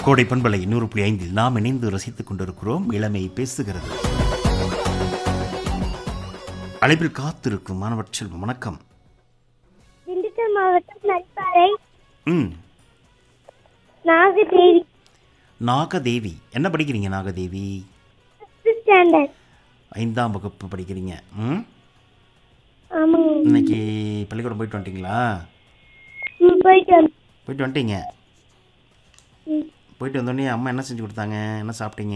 கோடை பண்பலை நூறு புள்ளி ஐந்தில் நாம் இணைந்து ரசித்துக் கொண்டிருக்கிறோம் இளமை பேசுகிறது அழைப்பில் காத்திருக்கும் மாணவர் செல்வம் வணக்கம் திண்டுக்கல் மாவட்டம் நல்பாறை ம் நாகதேவி நாகதேவி என்ன படிக்கிறீங்க நாகதேவி ஃபிஃப்த் ஸ்டாண்டர்ட் ஐந்தாம் வகுப்பு படிக்கிறீங்க ம் ஆமாங்க இன்னைக்கு பள்ளிக்கூடம் போயிட்டு வந்துட்டீங்களா ம் போயிட்டு வந்து போயிட்டு வந்துட்டீங்க ம் போயிட்டு வந்தோடனே அம்மா என்ன செஞ்சு கொடுத்தாங்க என்ன சாப்பிட்டீங்க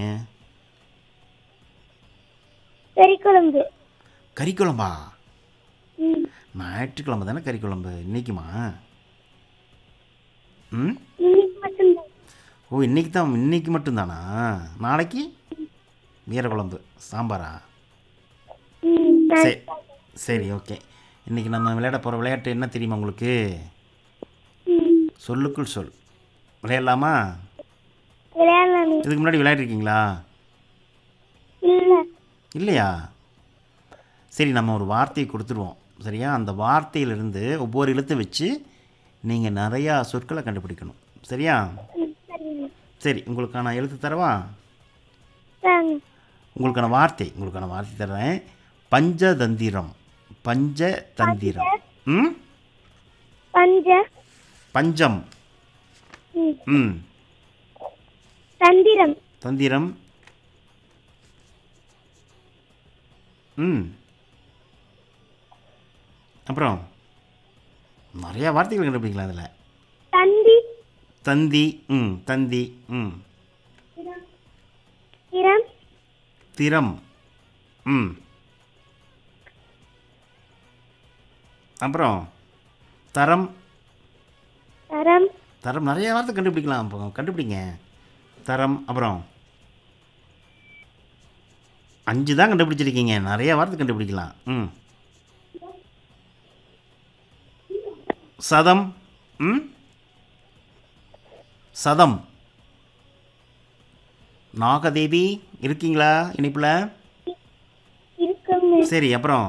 கறி குழம்பு கறிக்குழம்பா ம் ஞாயிற்றுக்கிழமை தானே கறிக்குழம்பு இன்னைக்குமா ம் இன்னைக்கு மட்டும்தான் ஓ இன்னைக்கு தான் இன்னைக்கு மட்டும்தானா நாளைக்கு வீர குழம்பு சாம்பாரா ம் சரி சரி ஓகே இன்றைக்கி நம்ம விளையாட போகிற விளையாட்டு என்ன தெரியுமா உங்களுக்கு ம் சொல்லுக்குள் சொல் விளையாடலாமா விளையாடலாமே இதுக்கு முன்னாடி விளையாடிருக்கீங்களா இல்லை இல்லையா சரி நம்ம ஒரு வார்த்தையை கொடுத்துருவோம் சரியா அந்த வார்த்தையிலிருந்து ஒவ்வொரு எழுத்தை வச்சு நீங்கள் நிறையா சொற்களை கண்டுபிடிக்கணும் சரியா ம் சரிங்க சரி உங்களுக்கான எழுத்து தரவா தாங்க உங்களுக்கான வார்த்தை உங்களுக்கான வார்த்தை தர்றேன் பஞ்சதந்திரம் பஞ்சதந்திரம் ம் பஞ்ச பஞ்சம் ம் ம் தந்திரம் தந்திரம் ம் அப்புறம் நிறையா வார்த்தைகள் கண்டுபிடிக்கலாம் அதில் தந்தி தந்தி ம் தந்தி ம் திறம் திறம் ம் அப்புறம் தரம் தரம் தரம் நிறைய வார்த்தை கண்டுபிடிக்கலாம் அப்போ கண்டுபிடிங்க தரம் அப்புறம் அஞ்சு தான் கண்டுபிடிச்சிருக்கீங்க நிறைய வார்த்தை கண்டுபிடிக்கலாம் ம் சதம் ம் சதம் நாகதேவி இருக்கீங்களா இனிப்பில் இருக்குங்க சரி அப்புறம்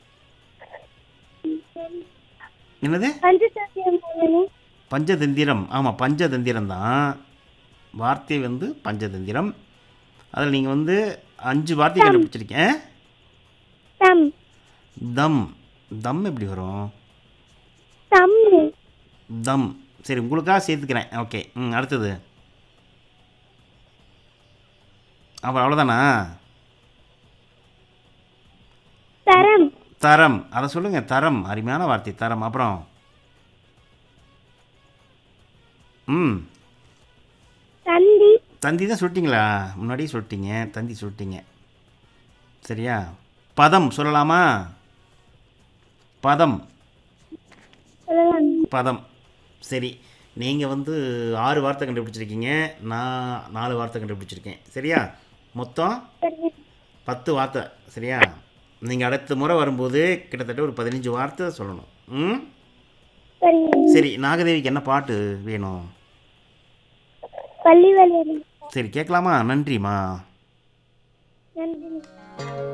என்னது பஞ்சசத்தியம் போகணும் பஞ்சதந்திரம் ஆமாம் பஞ்சதந்திரம் தான் வார்த்தை வந்து பஞ்சதந்திரம் அதில் நீங்கள் வந்து அஞ்சு வார்த்தை கண்டுபிடிச்சிருக்கேன் தம் தம் தம் எப்படி வரும் தம்மு தம் சரி உங்களுக்காக சேர்த்துக்கிறேன் ஓகே ம் அடுத்தது அப்புறம் அவ்வளோதானா தரம் தரம் அதை சொல்லுங்கள் தரம் அருமையான வார்த்தை தரம் அப்புறம் ம் தந்தி தந்தி தான் சொல்லிட்டீங்களா முன்னாடியே சொல்லிட்டீங்க தந்தி சொல்லிட்டீங்க சரியா பதம் சொல்லலாமா பதம் சொல்லலாம் பதம் சரி நீங்கள் வந்து ஆறு வார்த்தை கண்டுபிடிச்சிருக்கீங்க நான் நாலு வார்த்தை கண்டுபிடிச்சிருக்கேன் சரியா மொத்தம் சரிங்க பத்து வார்த்தை சரியா நீங்கள் அடுத்த முறை வரும்போது கிட்டத்தட்ட ஒரு பதினஞ்சு வார்த்தை சொல்லணும் ம் சரிங்க சரி நாகதேவிக்கு என்ன பாட்டு வேணும் பள்ளி விளையாடு சரி கேட்கலாமா நன்றிம்மா நன்றி